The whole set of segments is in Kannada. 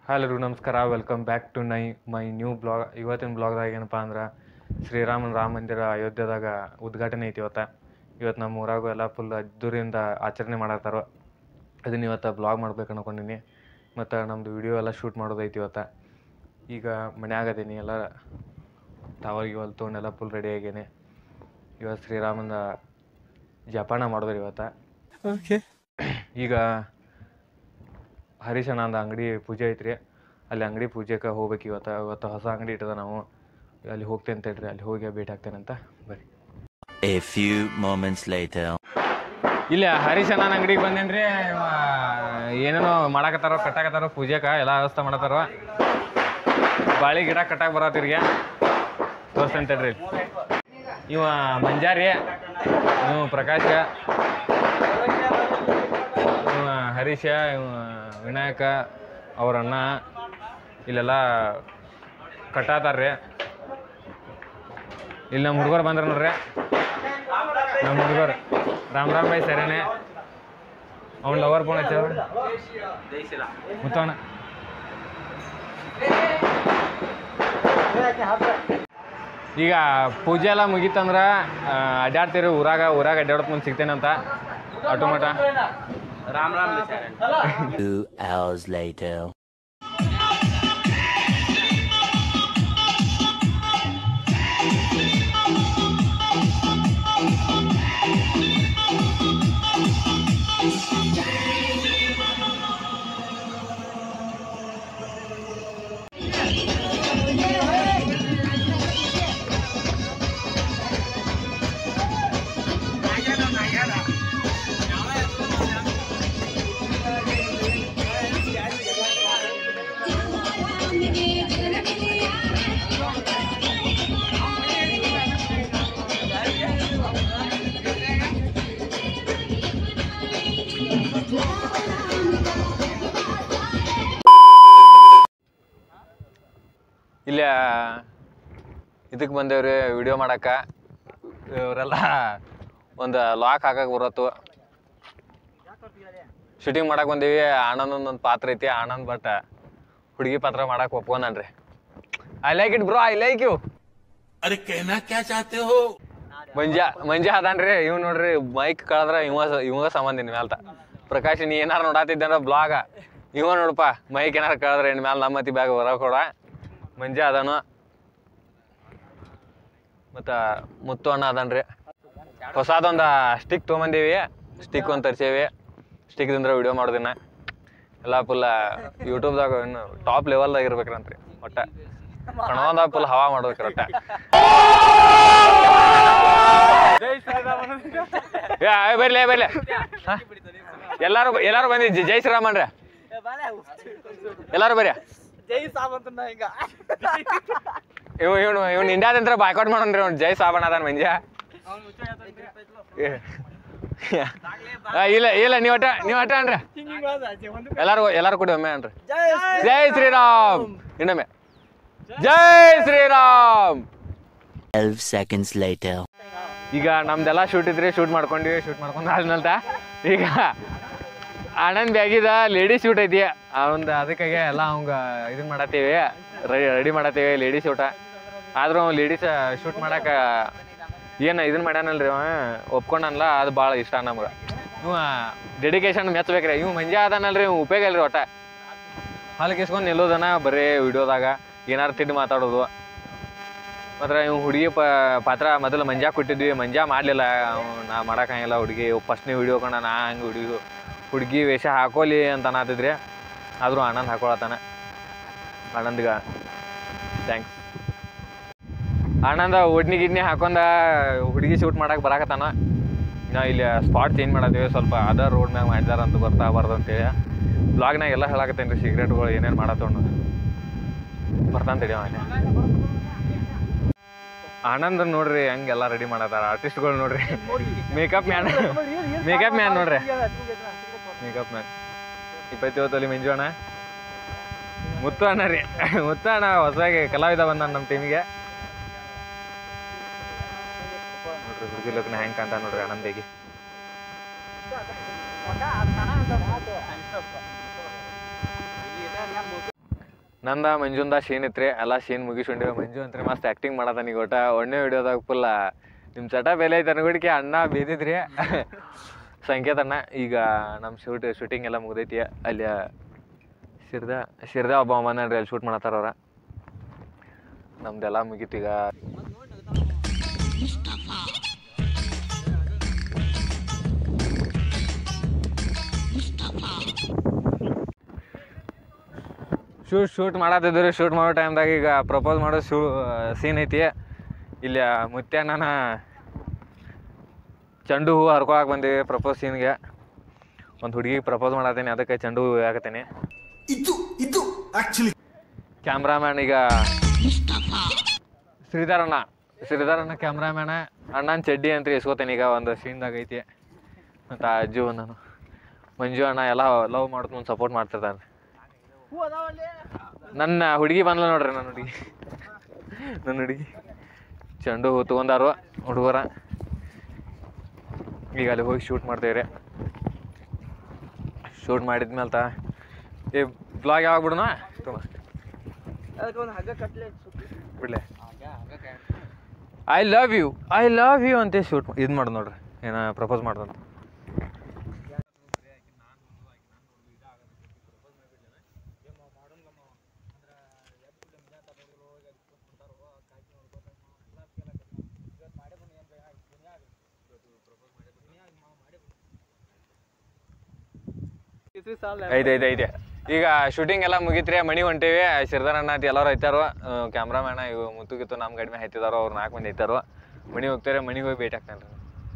ಹಲೋ ನಮಸ್ಕಾರ ವೆಲ್ಕಮ್ ಬ್ಯಾಕ್ ಟು ನೈ ಮೈ ನ್ಯೂ ಬ್ಲಾಗ್ ಇವತ್ತಿನ ಬ್ಲಾಗ್ದಾಗ ಏನಪ್ಪ ಅಂದ್ರೆ ಶ್ರೀರಾಮನ ರಾಮ ಮಂದಿರ ಅಯೋಧ್ಯೆದಾಗ ಉದ್ಘಾಟನೆ ಐತಿ ಇವತ್ತು ಇವತ್ತು ನಮ್ಮ ಊರಾಗೂ ಎಲ್ಲ ಫುಲ್ ಅದ್ದೂರಿಯಿಂದ ಆಚರಣೆ ಮಾಡತ್ತಾರ ಅದನ್ನ ಇವತ್ತು ಬ್ಲಾಗ್ ಮಾಡ್ಬೇಕು ಅನ್ಕೊಂಡಿನಿ ಮತ್ತು ನಮ್ಮದು ವಿಡಿಯೋ ಎಲ್ಲ ಶೂಟ್ ಮಾಡೋದೈತಿ ಇವತ್ತು ಈಗ ಮನ್ಯಾಗ ಅದೀನಿ ಎಲ್ಲ ಟವರ್ ಗಿವಲ್ ತೊಗೊಂಡೆಲ್ಲ ಫುಲ್ ರೆಡಿ ಆಗೇನೆ ಇವತ್ತು ಶ್ರೀರಾಮನ ಜಪಾನ ಮಾಡಿದ್ರಿ ಇವತ್ತು ಓಕೆ ಈಗ ಹರೀಶ್ ಅಣ್ಣಂದು ಅಂಗಡಿ ಪೂಜೆ ಐತ್ರಿ ಅಲ್ಲಿ ಅಂಗಡಿ ಪೂಜೆಗೆ ಹೋಗ್ಬೇಕು ಇವತ್ತು ಇವತ್ತು ಹೊಸ ಅಂಗಡಿ ಇಟ್ಟದ ನಾವು ಅಲ್ಲಿ ಹೋಗ್ತೇನೆ ಅಂತ ಹೇಳ್ರಿ ಅಲ್ಲಿ ಹೋಗಿ ಭೇಟಿ ಆಗ್ತೇನೆ ಅಂತ ಬರ್ರಿ A few moments later. ಇಲ್ಲ ಹರೀಶ್ ಅಣ್ಣನ ಅಂಗಡಿಗೆ ಬಂದೇನ್ರಿ ಇವ ಏನೇನೋ ಮಾಡಾಕತ್ತಾರೋ ಕಟ್ಟಾಕತ್ತಾರೋ ಪೂಜೆಗೆ ಎಲ್ಲ ವ್ಯವಸ್ಥೆ ಮಾಡತ್ತಾರೋ ಬಾಳಿ ಗಿಡ ಕಟ್ಟಾಕ ಬರತ್ತೀರಿಗೆ ತೋರಿಸ್ತೇನೆ ತಡ್ರಿ ಇವ ಮಂಜಾರಿ ಇವ ಪ್ರಕಾಶ ಇವ ಹರೀಶ ಇವ ವಿನಾಯಕ ಅವ್ರ ಅಣ್ಣ ಇಲ್ಲೆಲ್ಲ ಕಟ್ಟಾತಾರ್ರಿ ಇಲ್ಲಿ ನಮ್ಮ ಹುಡುಗರು ಬಂದ್ರ ನೋಡ್ರಿ ನಮ್ಮ ಹುಡುಗರು ರಾಮ್ ರಾಮ್ ಭಾಯ್ ಸರಿನೇ ಅವ್ನ ಲವರ್ ಫೋನ್ ಹಚ್ಚ ಮುತ್ತವಣ ಈಗ ಪೂಜೆ ಎಲ್ಲ ಮುಗೀತಂದ್ರ ಆ, ಅಡ್ಡಾಡ್ತೀರಿ ಊರಾಗ ಊರಾಗ ಅಡ್ಡಾಡೋದ್ ಮುಂದೆ ಸಿಗ್ತೇನಂತ ಆಟೋಮಟ Two hours later. ಇಲ್ಲ ಇದಕ್ಕೆ ಬಂದೇವ್ರಿ ವಿಡಿಯೋ ಮಾಡಕ್ಕ ಇವರೆಲ್ಲ ಒಂದು ಲಾಕ್ ಹಾಕಕ್ಕೆ ಬರತ್ತು ಶೂಟಿಂಗ್ ಮಾಡಕ್ ಬಂದೀವಿ ಆನಂದ್ ಒಂದು ಪಾತ್ರ ಐತಿ ಆನಂದ್ ಬಟ್ ಹುಡುಗಿ ಪಾತ್ರ ಮಾಡಕ್ ಒಪ್ಕೊಂಡನ್ರಿ I like it bro I like you अरे कहना क्या चाहते हो ಮಂಜ ಮಂಜ ಅದಾನ್ರಿ ಇವ್ ನೋಡ್ರಿ ಮೈಕ್ ಕಳೆದ್ರ ಇವ ಇವಂಗ ಸಂಬಂಧ ಇನ್ ಮ್ಯಾಲ್ತ ಪ್ರಕಾಶ್ ನೀ ಏನಾರ ನೋಡಾತಿದ್ದಂದ್ರ ಬ್ಲಾಗ ಇವ ನೋಡಪ್ಪ ಮೈಕ್ ಏನಾರ ಕಳೆದ್ರ ಇನ್ ಮ್ಯಾಲ ನಮ್ಮತಿ ಬ್ಯಾಗ್ ಹೊರ ಕೊಡ ಮಂಜ ಅದಾನು ಮತ್ತ ಮುತ್ತು ಅಣ್ಣ ಅದಾನ್ರಿ ಹೊಸದೊಂದ ಸ್ಟಿಕ್ ತೊಗೊಂಬಂದೀವಿ ಸ್ಟಿಕ್ ಒಂದು ತರ್ಸೇವಿ ಸ್ಟಿಕ್ದಿಂದ ವಿಡಿಯೋ ಮಾಡೋದಿನ ಎಲ್ಲ ಫುಲ್ ಯೂಟ್ಯೂಬ್ದಾಗ ಇನ್ನು ಟಾಪ್ ಲೆವೆಲ್ದಾಗ ಇರ್ಬೇಕ್ರಂತ್ರಿ ಒಟ್ಟ ಕಣವಂದಾಗ ಫುಲ್ ಹವಾ ಮಾಡ್ಬೇಕ್ರಿ ಒಟ್ಟ ಏ, ಏ, ಬರ್ಲಿ ಏ, ಬರ್ಲಿ ಹ? ಎಲ್ಲಾರು ಎಲ್ಲಾರು ಬಂದಿ ಜೈ- ಜೈ ಶ್ರೀರಾಮನ್ರಿ ಎಲ್ಲಾರು ಬರ್ರಿ ಜೈ ಸಾವಂತ ಹಿಂಗ ಇವ್ ಇವನು ಇವ್ನು ಇಂಡಿಯಾದಂತ್ರ ಬಾಯ್ಕಾಟ್ ಮಾಡೋನ್ರಿ ಅವ್ನು ಜೈ ಸಾಬಣ್ಣ ಅದಾನ ಮಂಜ ಏ. ಆ, ಇಲ್ಲ ಇಲ್ಲ ನೀವು ಒಟ್ಟ ನೀವು ಒಟ್ಟ ಅನ್ರಿ ಹಿಂಗ ಹಿಂಗ ಹೋದ ಆಚೆ ಒಂದು ಎಲ್ಲಾರು ಎಲ್ಲಾರು ಕೊಡಿ ಒಮ್ಮೆ ಅನ್ರಿ ಜೈ ಜೈ ಶ್ರೀರಾಮ್ ಇನ್ನೊಮ್ಮೆ ಜೈ ಶ್ರೀರಾಮ್ Twelve seconds later. ಈಗ ನಮ್ದೆಲ್ಲ ಶೂಟ್ ಇದ್ರಿ ಶೂಟ್ ಮಾಡ್ಕೊಂಡಿವಿ ಶೂಟ್ ಮಾಡ್ಕೊಂಡು ಆದ್ಮೇಲೆ ಈಗ ಆನಂದ್ ಬ್ಯಾಗಿದ ಲೇಡೀಸ್ ಶೂಟ್ ಐತಿ ಅವಂದ ಅದಕ್ಕಾಗೆ ಎಲ್ಲ ಅವಂಗ ಇದನ್ನ ಮಾಡತ್ತೀವಿ ರೆಡಿ ರೆಡಿ ಮಾಡತ್ತೀವಿ ಲೇಡೀಸ್ ಶೂಟ ಆದ್ರೂ ಲೇಡೀಸ್ ಶೂಟ್ ಮಾಡಕ ಏನು ಇದನ್ನ ಮಾಡ್ಯಾನಲ್ರಿ ಅವ ಒಪ್ಕೊಂಡನಲ್ಲ ಅದು ಭಾಳ ಇಷ್ಟ ನಮ್ಗೆ ಇವ ಡೆಡಿಕೇಶನ್ ಮೆಚ್ಚಬೇಕ್ರಿ ಇವ್ ಮಂಜ ಅದಾನಲ್ರಿ ಇವ್ ಉಪಯೋಗ ಇಲ್ರಿ ಒಟ್ಟ ಹಾಲು ಕಿಸ್ಕೊಂಡು ನಿಲ್ಲೋದನ ಬರೀ ವಿಡಿಯೋದಾಗ ಏನಾರು ತಿಂದು ಮಾತಾಡೋದು ಮಾತ್ರ ಇವ್ ಹುಡುಗಿ ಪ ಪಾತ್ರ ಮೊದಲು ಮಂಜಾ ಕೊಟ್ಟಿದ್ವಿ ಮಂಜಾ ಮಾಡಲಿಲ್ಲ ನಾ ಮಾಡೋಕ್ಕಾಗಿಲ್ಲ ಹುಡುಗಿ ಫಸ್ಟ್ನೇ ವಿಡಿಯೋ ಕಂಡ ನಾ ಹಂಗೆ ಹುಡುಗಿ ಹುಡುಗಿ ವೇಷ ಹಾಕೋಲಿ ಅಂತ ಅನ್ನತಿದ್ರಿ ಆದರೂ ಆನಂದ್ ಹಾಕೊಳತಾನ ಆನಂದ್ಗ ಥ್ಯಾಂಕ್ಸ್ ಆನಂದ ಒಡ್ನಿ ಗಿಡ್ನಿ ಹಾಕೊಂಡ ಹುಡುಗಿ ಶೂಟ್ ಮಾಡಕ್ಕೆ ಬರಾಕತ್ತಾನ ನಾ ಇಲ್ಲಿ ಸ್ಪಾಟ್ ಚೇಂಜ್ ಮಾಡತ್ತೀವಿ ಸ್ವಲ್ಪ ಅದರ್ ರೋಡ್ ಮ್ಯಾಗ ಮಾಡಿದಾರ ಅಂತ ಗೊತ್ತಾಗಬಾರ್ದು ಅಂತೇಳಿ ಬ್ಲಾಗ್ನಾಗ ಎಲ್ಲ ಹೇಳಾಕತ್ತೇನೆ ರೀ ಸಿಗ್ರೆಟ್ಗಳು ಏನೇನು ಮಾಡತ್ತೋಣ ಬರ್ತಾನೆ ತಡಿ ಅವನೇ ಆನಂದ್ ನೋಡ್ರಿ ಹಂಗೆಲ್ಲ ರೆಡಿ ಮಾಡತ್ತಾರ ಆರ್ಟಿಸ್ಟ್ಗಳು ನೋಡ್ರಿ ಮೇಕಪ್ ಮ್ಯಾನ್ ಮೇಕಪ್ ಮ್ಯಾನ್ ನೋಡ್ರಿ ಮೇಕಪ್ ಮ್ಯಾನ್ ಇಪ್ಪತ್ತೇಳು ತೊಲಿ ಮಂಜು ಅಣ್ಣ ಮುತ್ತು ಅಣ್ಣ ರೀ ಮುತ್ತು ಅಣ್ಣ ಹೊಸದಾಗಿ ಕಲಾವಿದ ಬಂದ ನಮ್ಮ ಟೀಮಿಗೆ ನೋಡ್ರಿ ಹುಡುಗಿ ಲಗ್ನ ಹೆಂಗ್ ಕಾಣ್ತಾ ನೋಡ್ರಿ ಆನಂದಿಗೆ ನಂದ ಮಂಜುಂದ ಶೀನ್ ಇತ್ರಿ ಎಲ್ಲ ಶೀನ್ ಮುಗಿಸ್ಕೊಂಡಿವಿ ಮಂಜು ಅಂತ್ರಿ ಮಸ್ತ್ ಆ್ಯಕ್ಟಿಂಗ್ ಮಾಡತಾನ ಈಗ ಒಟ್ಟ ಒಣ್ಣೆ ವಿಡಿಯೋದಾಗ ಫುಲ್ಲ ನಿಮ್ಮ ಚಟ ಬೆಲೆ ಐತೆ ಅನ್ಗುಡಿಕೆ ಅಣ್ಣ ಬೇದಿದ್ರಿ ಸಂಕೇತ ಅಣ್ಣ ಈಗ ನಮ್ಮ ಶೂಟ್ ಶೂಟಿಂಗ್ ಎಲ್ಲ ಮುಗ್ದೈತಿ ಅಲ್ಲಿ ಶಿರ್ದ ಶಿರ್ದ ಒಬ್ಬ ಮನೇನ್ರಿ ಅಲ್ಲಿ ಶೂಟ್ ಮಾಡತ್ತಾರ ಅವ್ರ ನಮ್ದೆಲ್ಲ ಮುಗೀತು ಈಗ ಶೂಟ್ ಶೂಟ್ ಮಾಡತ್ತಿದ್ರು ಶೂಟ್ ಮಾಡೋ ಟೈಮ್ದಾಗ ಈಗ ಪ್ರಪೋಸ್ ಮಾಡೋ ಶೂ ಸೀನ್ ಐತಿ ಇಲ್ಲಿ ಮುತ್ಯ ನಾನು ಚೆಂಡು ಹೂವು ಹರ್ಕೊಳಕ್ಕೆ ಬಂದೀವಿ ಪ್ರಪೋಸ್ ಸೀನ್ಗೆ ಒಂದು ಹುಡುಗಿಗೆ ಪ್ರಪೋಸ್ ಮಾಡತ್ತೀನಿ ಅದಕ್ಕೆ ಚೆಂಡು ಹೂವು ಹಾಕತ್ತೀನಿ ಇದು ಇದು ಆಕ್ಚುಲಿ ಕ್ಯಾಮ್ರಾಮ್ಯಾನ್ ಈಗ ಶ್ರೀಧರ್ ಅಣ್ಣ ಶ್ರೀಧರ್ ಅಣ್ಣ ಕ್ಯಾಮ್ರಾಮ್ಯಾನ ಅಣ್ಣನ ಚಡ್ಡಿ ಅಂತ ಇಸ್ಕೋತೇನೆ ಈಗ ಒಂದು ಸೀನ್ದಾಗ ಐತಿ ಮತ್ತು ಅಜ್ಜು ನಾನು ಮಂಜು ಅಣ್ಣ ಎಲ್ಲ ಲವ್ ಮಾಡೋದು ಮುಂದೆ ಸಪೋರ್ಟ್ ಮಾಡ್ತಿರ್ತಾನೆ ಹೂ ಅದಾವಲ್ಲಿ ನನ್ನ ಹುಡುಗಿ ಬಂದ್ಲ ನೋಡ್ರಿ ನನ್ನ ಹುಡುಗಿ ನನ್ನ ಹುಡುಗಿ ಚೆಂಡು ಹೂ ತೊಗೊಂಡಾರು ಹುಡುಗರ ಈಗ ಅಲ್ಲಿ ಹೋಗಿ ಶೂಟ್ ಮಾಡ್ತೇವ್ರಿ ಶೂಟ್ ಮಾಡಿದ್ಮೇಲೆ ತ ಏ ಬ್ಲಾಗ್ ಯಾವಾಗ ಬಿಡೋಣ ತುಂಬ ಅದಕ್ಕೆ ಒಂದು ಹಗ್ಗ ಕಟ್ಲೆ ಬಿಡ್ಲೆ I love you I love you ಅಂತ ಶೂಟ್ ಇದು ಮಾಡೋದು ನೋಡ್ರಿ ಏನ ಪ್ರಪೋಸ್ ಮಾಡ್ದಂತ ಐತೆ ಐತೆ ಐತೆ ಈಗ ಶೂಟಿಂಗ್ ಎಲ್ಲ ಮುಗಿತ್ರಿ ಮಣಿ ಹೊಂಟೇವಿ ಶಿರ್ದಾರ್ ಅಣ್ಣ ಅಂತ ಎಲ್ಲರೂ ಐತಾರು ಕ್ಯಾಮ್ರಾಮ್ಯಾನ ಇವು ಮುತ್ತು ಗಿತ್ತು ನಮ್ಮ ಕಡಿಮೆ ಹತ್ತಿದಾರೋ ಅವ್ರು ನಾಲ್ಕು ಮಂದಿ ಐತಾರು ಮಣಿ ಹೋಗ್ತಾರೆ ಮಣಿಗೆ ಹೋಗಿ ಭೇಟಿ ಆಗ್ತಾನೆ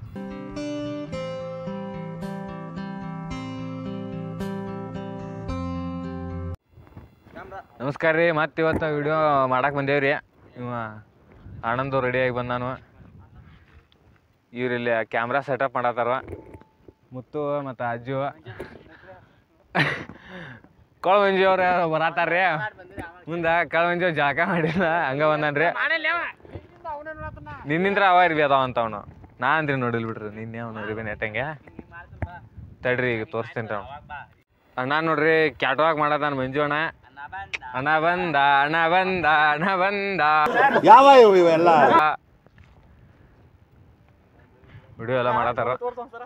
ನಮಸ್ಕಾರ ರೀ ಮತ್ತೆ ಇವತ್ತು ವಿಡಿಯೋ ಮಾಡಕ್ಕೆ ಬಂದೇವ್ರಿ ಇವ ಆನಂದು ರೆಡಿಯಾಗಿ ಬಂದಾನು ಇವ್ರಿಲ್ಲಿ ಕ್ಯಾಮ್ರಾ ಸೆಟಪ್ ಮಾಡತ್ತಾರ ಮುತ್ತು ಮತ್ತು ಅಜ್ಜು ಕಳ್ಮಂಜಿ ಅವ್ರ ಬರತ್ತಾರ್ರಿ ಮುಂದೆ ಕಳ್ಮಂಜಿ ಅವ್ರು ಜಳಕ ಮಾಡಿಲ್ಲ ಹಂಗ ಬಂದಾನ್ರಿ ನಿನ್ನಿಂತ್ರ ಅವ ಇರ್ಬಿ ಅದಾವ ಅಂತ ಅವನು ನಾ ಅಂದ್ರಿ ನೋಡಿಲ್ ಬಿಡ್ರಿ ನಿನ್ನೆ ಅವ್ನು ಇರ್ಬಿ ನೆಟ್ಟಂಗೆ ತಡ್ರಿ ಈಗ ತೋರಿಸ್ತೀನಿ ಅವ್ನು ಅಣ್ಣ ನೋಡ್ರಿ ಕ್ಯಾಟ್ವಾಕ್ ಮಾಡತಾನ ಮಂಜು ಅಣ್ಣ ಅಣ್ಣ ಬಂದ ಅಣ್ಣ ಬಂದ ಅಣ್ಣ ಬಂದ ಯಾವ ಇವೆಲ್ಲ ವಿಡಿಯೋ ಎಲ್ಲ ಮಾಡತ್ತಾರ ತೋರ್ಸು ಸರ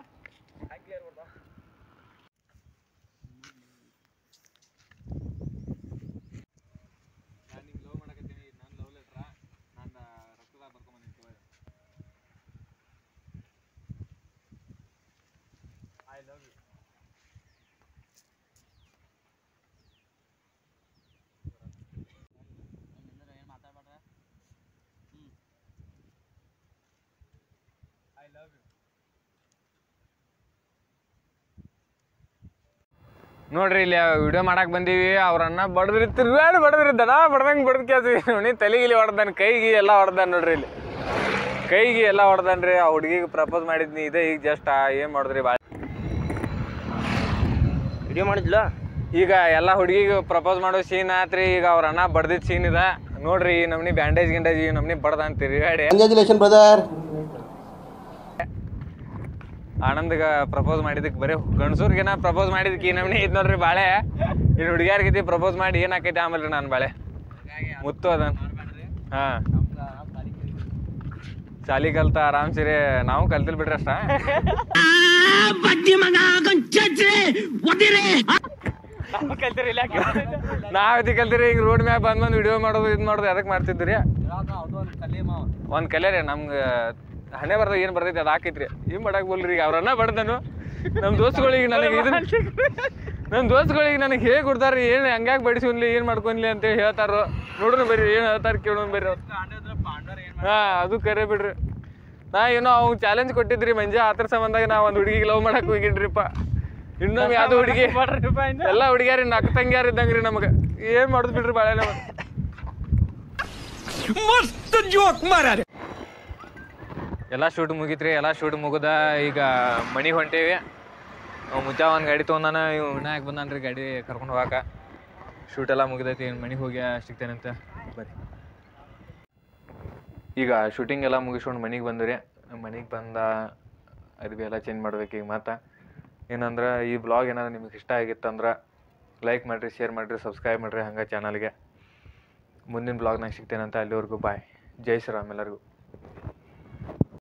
ನೋಡ್ರಿ ಇಲ್ಲಿ ವಿಡಿಯೋ ಮಾಡಕ್ ಬಂದೀವಿ ಅವ್ರನ್ನ ಬಡದ್ರಿ ತಿರ್ಗಾಡಿ ಬಡದ್ರಿ ದನ ಬಡ್ದಂಗೆ ಬಡ್ದು ಕೇಳ್ತೀವಿ ನೋಡಿ ತಲೆಗಿಲಿ ಹೊಡ್ದಾನ ಕೈಗಿ ಎಲ್ಲ ಹೊಡ್ದಾನ ನೋಡ್ರಿ ಇಲ್ಲಿ ಕೈಗೆ ಎಲ್ಲ ಹೊಡ್ದಾನ್ರಿ ಆ ಹುಡುಗಿಗೆ ಪ್ರಪೋಸ್ ಮಾಡಿದ್ನಿ ಇದೇ ಈಗ ಜಸ್ಟ್ ಏನ್ ಮಾಡಿದ್ರಿ ಭಾಳ ವಿಡಿಯೋ ಮಾಡಿದ್ಲ ಈಗ ಎಲ್ಲ ಹುಡುಗಿಗೆ ಪ್ರಪೋಸ್ ಮಾಡೋ ಸೀನ್ ಆತ್ರಿ ಈಗ ಅವ್ರ ಅಣ್ಣ ಬಡ್ದಿದ್ ಸೀನ್ ಇದ ನೋಡ್ರಿ ಈ ನಮ್ನಿ ಬ್ಯಾಂಡೇಜ್ ಗಿಂಡೇಜ್ ಈ ನಮ್ನಿ ಬಡ್ದಾನ್ ತಿರ್ಗಾಡಿ ಕಂಗ್ರ್ಯಾಚುಲೇಷನ್ ಬ್ರದರ್ ಆನಂದ್ಗ ಪ್ರಪೋಸ್ ಮಾಡಿದಕ್ಕೆ ಬರೀ ಗಂಡಸೂರ್ಗೆನ ಪ್ರಪೋಸ್ ಮಾಡಿದಕ್ಕೆ ಈ ನಮ್ನಿ ಐತ್ ನೋಡ್ರಿ ಬಾಳೆ ಇನ್ನು ಹುಡುಗಿಯರ್ಗೈತಿ ಪ್ರಪೋಸ್ ಮಾಡಿ ಏನ್ ಆಕೈತಿ ಆಮೇಲೆ ನಾನು ಬಾಳೆ ಮುತ್ತು ಅದನ್ ಹಾ ಶಾಲಿ ಕಲ್ತ ಆರಾಮ್ ಸಿರಿ ನಾವು ಕಲ್ತಿಲ್ ಬಿಡ್ರಿ ಅಷ್ಟ ನಾವ್ ಐತಿ ಕಲ್ತಿರಿ ಈಗ ರೋಡ್ ಮ್ಯಾಗ ಬಂದ್ ಬಂದ್ ವಿಡಿಯೋ ಮಾಡೋದು ಇದ್ ಮಾಡೋದು ಅದಕ್ಕೆ ಮಾಡ್ತಿದ್ರಿ ಒಂದ್ ಕಲೆ ರೀ ನಮ್ಗೆ ಹಣೆ ಬರ್ದ ಏನ್ ಬರ್ತೈತಿ ಅದ್ ಹಾಕೈತ್ರಿ ಏನ್ ಮಾಡಕ್ ಬೋಲ್ರಿ ಈಗ ಅವ್ರನ್ನ ಬಡ್ದನು ನಮ್ ದೋಸ್ತಗಳಿಗೆ ನನಗೆ ಇದನ್ನ ನಮ್ ದೋಸ್ತಗಳಿಗೆ ನನಗೆ ಹೇಗೆ ಕೊಡ್ತಾರ್ರಿ ಏನ್ ಹಂಗ್ಯಾಕ್ ಬಡಿಸ್ಲಿ ಏನ್ ಮಾಡ್ಕೊಂಡ್ಲಿ ಅಂತ ಹೇಳಿ ಹೇಳ್ತಾರ ನೋಡ್ರಿ ಬರ್ರಿ ಏನ್ ಹೇಳ್ತಾರ ಕೇಳೋಣ ಬರ್ರಿ ಅವ್ರು. ಹಾ ಅದು ಕರೆ ಬಿಡ್ರಿ ನಾ ಏನೋ ಅವ್ನು ಚಾಲೆಂಜ್ ಕೊಟ್ಟಿದ್ರಿ ಮಂಜ ಆತರ ಸಂಬಂಧಾಗ ನಾ ಒಂದ್ ಹುಡುಗಿಗೆ ಲವ್ ಮಾಡಕ್ ಹೋಗಿನ್ರಿಪ್ಪ ಇನ್ನೊಮ್ಮೆ ಯಾವ್ದು ಹುಡುಗಿ ಎಲ್ಲ ಹುಡುಗಿಯಾರಿ ನಕ್ ತಂಗ್ಯಾರ ಇದ್ದಂಗ್ರಿ ನಮಗ ಏನ್ ಮಾಡುದ್ ಬಿಡ್ರಿ ಬಾಳೆ ನಮಗ ಎಲ್ಲ ಶೂಟ್ ಮುಗಿತ್ರಿ ಎಲ್ಲ ಶೂಟ್ ಮುಗಿದ ಈಗ ಮನಿ ಹೊಂಟೇವಿ ಅವ್ ಮುಚ್ಚ ಒಂದು ಗಾಡಿ ತೊಗೊಂಡಾನ ಇವ್ ವಿನಾಯಕ್ ಬಂದಾನ್ರಿ ಗಾಡಿ ಕರ್ಕೊಂಡು ಹೋಗಾಕ ಶೂಟ್ ಎಲ್ಲ ಮುಗಿದೈತಿ ಮನಿಗೆ ಹೋಗಿ ಸಿಗ್ತೇನಂತ ಬರ್ರಿ ಈಗ ಶೂಟಿಂಗ್ ಎಲ್ಲ ಮುಗಿಸ್ಕೊಂಡು ಮನಿಗೆ ಬಂದ್ರಿ ಮನಿಗೆ ಬಂದ ಅರ್ಬಿ ಎಲ್ಲ ಚೇಂಜ್ ಮಾಡ್ಬೇಕು ಈಗ ಮತ್ತೆ ಏನಂದ್ರೆ ಈ ಬ್ಲಾಗ್ ಏನಾದ್ರು ನಿಮ್ಗೆ ಇಷ್ಟ ಆಗಿತ್ತಂದ್ರೆ ಲೈಕ್ ಮಾಡಿರಿ ಶೇರ್ ಮಾಡಿರಿ ಸಬ್ಸ್ಕ್ರೈಬ್ ಮಾಡಿರಿ ಹಂಗೆ ಚಾನಲ್ಗೆ ಮುಂದಿನ ಬ್ಲಾಗ್ನಾಗ ಸಿಗ್ತೇನಂತ ಅಲ್ಲಿವರೆಗೂ ಬಾಯ್ ಜೈ ಶ್ರೀರಾಮ್ ಎಲ್ಲರಿಗೂ